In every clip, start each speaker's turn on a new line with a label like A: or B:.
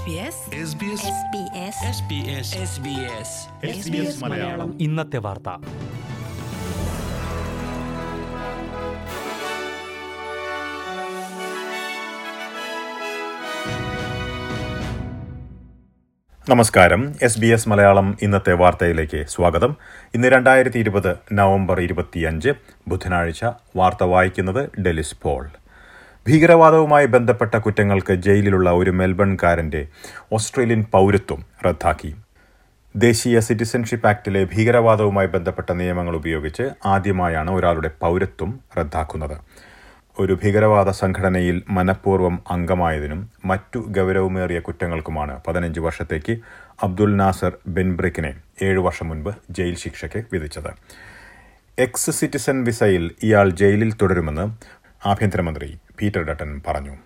A: SBS
B: SBS
C: Malayalam
B: ഇന്നത്തെ വാർത്ത
C: നമസ്കാരം എസ് ബി എസ് മലയാളം ഇന്നത്തെ വാർത്തയിലേക്ക് സ്വാഗതം ഇന്ന് രണ്ടായിരത്തി ഇരുപത് നവംബർ ഇരുപത്തിയഞ്ച് ബുധനാഴ്ച വാർത്ത വായിക്കുന്നത് ഡെലിസ് പോൾ ഭീകരവാദവുമായി ബന്ധപ്പെട്ട കുറ്റങ്ങൾക്ക് ജയിലിലുള്ള ഒരു മെൽബൺകാരന്റെ ഓസ്ട്രേലിയൻ പൗരത്വം റദ്ദാക്കി ദേശീയ സിറ്റിസൺഷിപ്പ് ആക്ടിലെ ഭീകരവാദവുമായി ബന്ധപ്പെട്ട നിയമങ്ങൾ ഉപയോഗിച്ച് ആദ്യമായാണ് ഒരാളുടെ പൗരത്വം റദ്ദാക്കുന്നത് ഒരു ഭീകരവാദ സംഘടനയിൽ മനഃപൂർവ്വം അംഗമായതിനും മറ്റു ഗൗരവമേറിയ കുറ്റങ്ങൾക്കുമാണ് പതിനഞ്ച് വർഷത്തേക്ക് അബ്ദുൽ നാസർ ബെൻബ്രിക്കിനെ ഏഴു വർഷം മുൻപ് ജയിൽ ശിക്ഷയ്ക്ക് വിധിച്ചത് എക്സ് സിറ്റിസൺ വിസയിൽ ഇയാൾ ജയിലിൽ തുടരുമെന്ന് ആഭ്യന്തരമന്ത്രി പീറ്റർ ഡട്ടൻ പറഞ്ഞു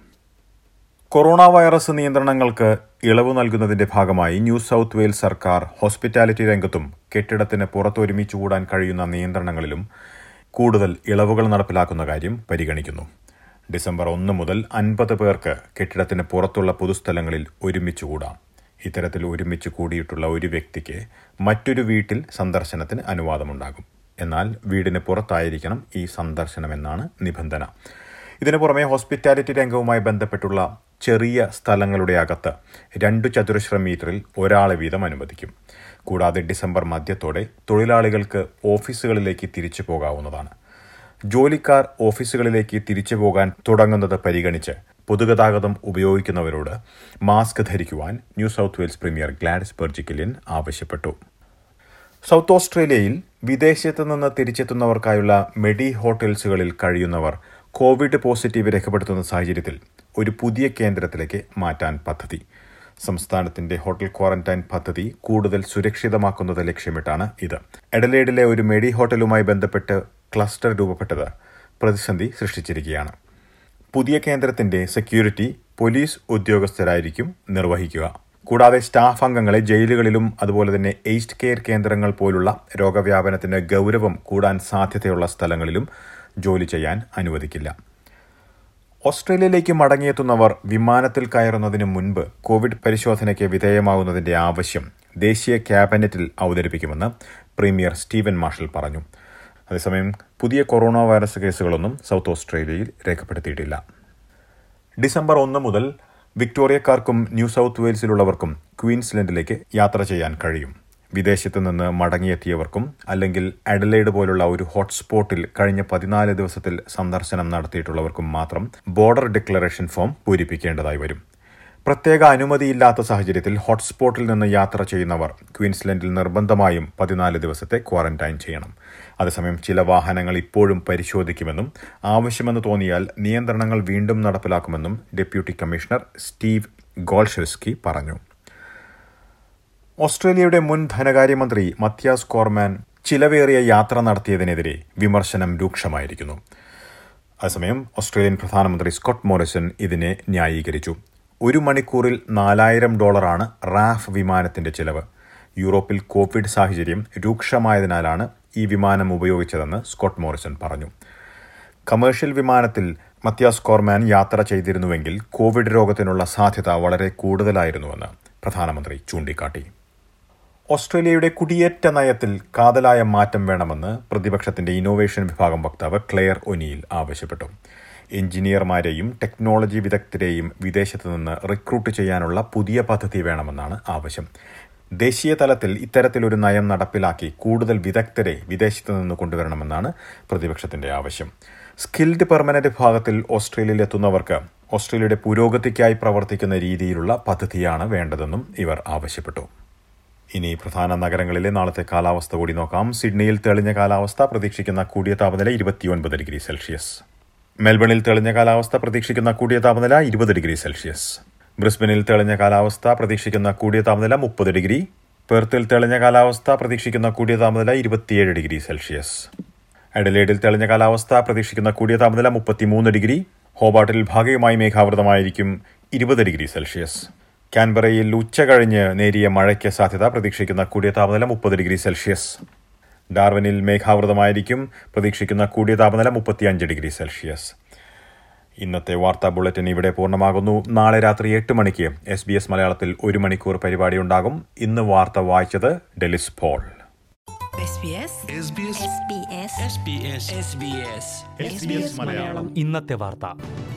C: കൊറോണ വൈറസ് നിയന്ത്രണങ്ങൾക്ക് ഇളവ് നൽകുന്നതിന്റെ ഭാഗമായി ന്യൂ സൌത്ത് വെയിൽസ് സർക്കാർ ഹോസ്പിറ്റാലിറ്റി രംഗത്തും കെട്ടിടത്തിന് പുറത്ത് ഒരുമിച്ച് കൂടാൻ കഴിയുന്ന നിയന്ത്രണങ്ങളിലും കൂടുതൽ ഇളവുകൾ നടപ്പിലാക്കുന്ന കാര്യം പരിഗണിക്കുന്നു ഡിസംബർ ഒന്ന് മുതൽ അൻപത് പേർക്ക് കെട്ടിടത്തിന് പുറത്തുള്ള പൊതുസ്ഥലങ്ങളിൽ ഒരുമിച്ച് കൂടാം ഇത്തരത്തിൽ ഒരുമിച്ച് കൂടിയിട്ടുള്ള ഒരു വ്യക്തിക്ക് മറ്റൊരു വീട്ടിൽ സന്ദർശനത്തിന് അനുവാദമുണ്ടാകും എന്നാൽ വീടിന് പുറത്തായിരിക്കണം ഈ സന്ദർശനമെന്നാണ് നിബന്ധന ഇതിനു പുറമെ ഹോസ്പിറ്റാലിറ്റി രംഗവുമായി ബന്ധപ്പെട്ടുള്ള ചെറിയ സ്ഥലങ്ങളുടെ അകത്ത് രണ്ടു ചതുരശ്ര മീറ്ററിൽ ഒരാളെ വീതം അനുവദിക്കും കൂടാതെ ഡിസംബർ മധ്യത്തോടെ തൊഴിലാളികൾക്ക് ഓഫീസുകളിലേക്ക് തിരിച്ചു പോകാവുന്നതാണ് ജോലിക്കാർ ഓഫീസുകളിലേക്ക് തിരിച്ചു പോകാൻ തുടങ്ങുന്നത് പരിഗണിച്ച് പൊതുഗതാഗതം ഉപയോഗിക്കുന്നവരോട് മാസ്ക് ധരിക്കുവാൻ New South Wales premier Gladys Berejiklian ആവശ്യപ്പെട്ടു സൗത്ത് ഓസ്ട്രേലിയയിൽ വിദേശത്ത് നിന്ന് തിരിച്ചെത്തുന്നവർക്കായുള്ള മെഡി ഹോട്ടൽസുകളിൽ കഴിയുന്നവർ കോവിഡ് പോസിറ്റീവ് രേഖപ്പെടുത്തുന്ന സാഹചര്യത്തിൽ ഒരു പുതിയ കേന്ദ്രത്തിലേക്ക് മാറ്റാൻ പദ്ധതി സംസ്ഥാനത്തിന്റെ ഹോട്ടൽ ക്വാറന്റൈൻ പദ്ധതി കൂടുതൽ സുരക്ഷിതമാക്കുന്നത് ലക്ഷ്യമിട്ടാണ് ഇത് എഡലേഡിലെ ഒരു മെഡി ഹോട്ടലുമായി ബന്ധപ്പെട്ട് ക്ലസ്റ്റർ രൂപപ്പെട്ടത് പ്രതിസന്ധി സൃഷ്ടിച്ചിരിക്കുകയാണ് പുതിയ കേന്ദ്രത്തിന്റെ സെക്യൂരിറ്റി പോലീസ് ഉദ്യോഗസ്ഥരായിരിക്കും നിർവഹിക്കുക കൂടാതെ സ്റ്റാഫ് അംഗങ്ങളെ ജയിലുകളിലും അതുപോലെ തന്നെ എയ്സ്റ്റ് കെയർ കേന്ദ്രങ്ങൾ പോലുള്ള രോഗവ്യാപനത്തിന് ഗൗരവം കൂടാൻ സാധ്യതയുള്ള സ്ഥലങ്ങളിലും ജോലി ചെയ്യാൻ അനുവദിക്കില്ല ഓസ്ട്രേലിയയിലേക്ക് മടങ്ങിയെത്തുന്നവർ വിമാനത്തിൽ കയറുന്നതിന് മുൻപ് കോവിഡ് പരിശോധനയ്ക്ക് വിധേയമാകുന്നതിന്റെ ആവശ്യം ദേശീയ ക്യാബിനറ്റിൽ അവതരിപ്പിക്കുമെന്ന് പ്രീമിയർ സ്റ്റീവൻ മാർഷൽ പറഞ്ഞു അതേസമയം പുതിയ കൊറോണ വൈറസ് കേസുകളൊന്നും സൗത്ത് ഓസ്ട്രേലിയയിൽ രേഖപ്പെടുത്തിയിട്ടില്ല ഡിസംബർ ഒന്ന് മുതൽ വിക്ടോറിയക്കാർക്കും ന്യൂ സൌത്ത് വെയിൽസിലുള്ളവർക്കും ക്വീൻസ്ലൻഡിലേക്ക് യാത്ര ചെയ്യാൻ കഴിയും വിദേശത്ത് നിന്ന് മടങ്ങിയെത്തിയവർക്കും അല്ലെങ്കിൽ അഡലൈഡ് പോലുള്ള ഒരു ഹോട്ട്സ്പോട്ടിൽ കഴിഞ്ഞ പതിനാല് ദിവസത്തിൽ സന്ദർശനം നടത്തിയിട്ടുള്ളവർക്കും മാത്രം ബോർഡർ ഡിക്ലറേഷൻ ഫോം പൂരിപ്പിക്കേണ്ടതായി വരും പ്രത്യേക അനുമതിയില്ലാത്ത സാഹചര്യത്തിൽ ഹോട്ട്സ്പോട്ടിൽ നിന്ന് യാത്ര ചെയ്യുന്നവർ ക്വീൻസ്ലൻഡിൽ നിർബന്ധമായും പതിനാല് ദിവസത്തെ ക്വാറന്റൈൻ ചെയ്യണം അതേസമയം ചില വാഹനങ്ങൾ ഇപ്പോഴും പരിശോധിക്കുമെന്നും ആവശ്യമെന്ന് തോന്നിയാൽ നിയന്ത്രണങ്ങൾ വീണ്ടും നടപ്പിലാക്കുമെന്നും ഡെപ്യൂട്ടി കമ്മീഷണർ സ്റ്റീവ് ഗോൾഷെസ്കി പറഞ്ഞു ഓസ്ട്രേലിയയുടെ മുൻ ധനകാര്യമന്ത്രി മത്യാസ് കോർമാൻ ചിലവേറിയ യാത്ര നടത്തിയതിനെതിരെ വിമർശനം രൂക്ഷമായിരിക്കുന്നു അതേസമയം ഓസ്ട്രേലിയൻ പ്രധാനമന്ത്രി സ്കോട്ട് മോറിസൺ ഇതിനെ ന്യായീകരിച്ചു ഒരു മണിക്കൂറിൽ നാലായിരം ഡോളറാണ് റാഫ് വിമാനത്തിന്റെ ചിലവ് യൂറോപ്പിൽ കോവിഡ് സാഹചര്യം രൂക്ഷമായതിനാലാണ് ഈ വിമാനം ഉപയോഗിച്ചതെന്ന് സ്കോട്ട് മോറിസൺ പറഞ്ഞു കമേഴ്ഷ്യൽ വിമാനത്തിൽ മത്യാസ് കോർമാൻ യാത്ര ചെയ്തിരുന്നുവെങ്കിൽ കോവിഡ് രോഗത്തിനുള്ള സാധ്യത വളരെ കൂടുതലായിരുന്നുവെന്ന് പ്രധാനമന്ത്രി ചൂണ്ടിക്കാട്ടി ഓസ്ട്രേലിയയുടെ കുടിയേറ്റ നയത്തിൽ കാതലായ മാറ്റം വേണമെന്ന് പ്രതിപക്ഷത്തിന്റെ ഇന്നോവേഷൻ വിഭാഗം വക്താവ് ക്ലെയർ ഒനിയിൽ ആവശ്യപ്പെട്ടു എഞ്ചിനീയർമാരെയും ടെക്നോളജി വിദഗ്ധരെയും വിദേശത്ത് നിന്ന് റിക്രൂട്ട് ചെയ്യാനുള്ള പുതിയ പദ്ധതി വേണമെന്നാണ് ആവശ്യം ദേശീയ തലത്തിൽ ഇത്തരത്തിലൊരു നയം നടപ്പിലാക്കി കൂടുതൽ വിദഗ്ധരെ വിദേശത്ത് നിന്ന് കൊണ്ടുവരണമെന്നാണ് പ്രതിപക്ഷത്തിന്റെ ആവശ്യം സ്കിൽഡ് പെർമനന്റ് വിഭാഗത്തിൽ ഓസ്ട്രേലിയയിൽ എത്തുന്നവർക്ക് ഓസ്ട്രേലിയയുടെ പുരോഗതിക്കായി പ്രവർത്തിക്കുന്ന രീതിയിലുള്ള പദ്ധതിയാണ് വേണ്ടതെന്നും ഇവർ ആവശ്യപ്പെട്ടു ഇനി പ്രധാന നഗരങ്ങളിലെ നാളത്തെ കാലാവസ്ഥ കൂടി നോക്കാം സിഡ്നിയിൽ തെളിഞ്ഞ കാലാവസ്ഥ പ്രതീക്ഷിക്കുന്ന കൂടിയ താപനില ഇരുപത്തിയൊൻപത് ഡിഗ്രി സെൽഷ്യസ് മെൽബണിൽ തെളിഞ്ഞ കാലാവസ്ഥ പ്രതീക്ഷിക്കുന്ന കൂടിയ താപനില ഇരുപത് ഡിഗ്രി സെൽഷ്യസ് ബ്രിസ്ബനിൽ തെളിഞ്ഞ കാലാവസ്ഥ പ്രതീക്ഷിക്കുന്ന കൂടിയ താപനില മുപ്പത് ഡിഗ്രി പെർത്തിൽ തെളിഞ്ഞ കാലാവസ്ഥ പ്രതീക്ഷിക്കുന്ന കൂടിയ താപനില ഇരുപത്തിയേഴ് ഡിഗ്രി സെൽഷ്യസ് അഡലേഡിൽ തെളിഞ്ഞ കാലാവസ്ഥ പ്രതീക്ഷിക്കുന്ന കൂടിയ താപനില മുപ്പത്തിമൂന്ന് ഡിഗ്രി ഹോബാട്ടിൽ ഭാഗികമായി മേഘാവൃതമായിരിക്കും ഇരുപത് ഡിഗ്രി സെൽഷ്യസ് കാൻബറയിൽ ഉച്ച കഴിഞ്ഞ് നേരിയ മഴയ്ക്ക് സാധ്യത പ്രതീക്ഷിക്കുന്ന കൂടിയ താപനില മുപ്പത് ഡിഗ്രി സെൽഷ്യസ് ഡാർവിനിൽ മേഘാവൃതമായിരിക്കും പ്രതീക്ഷിക്കുന്ന കൂടിയ താപനില മുപ്പത്തിയഞ്ച് ഡിഗ്രി സെൽഷ്യസ് ഇന്നത്തെ വാർത്താ ബുള്ളറ്റിൻ ഇവിടെ പൂർണ്ണമാകുന്നു നാളെ രാത്രി എട്ട് മണിക്ക് എസ് ബി എസ് മലയാളത്തിൽ ഒരു മണിക്കൂർ പരിപാടി ഉണ്ടാകും ഇന്ന് വാർത്ത വായിച്ചത് Delys Paul
A: SBS
B: SBS
A: SBS
B: SBS SBS
A: SBS Malayalam
B: ഇന്നത്തെ വാർത്ത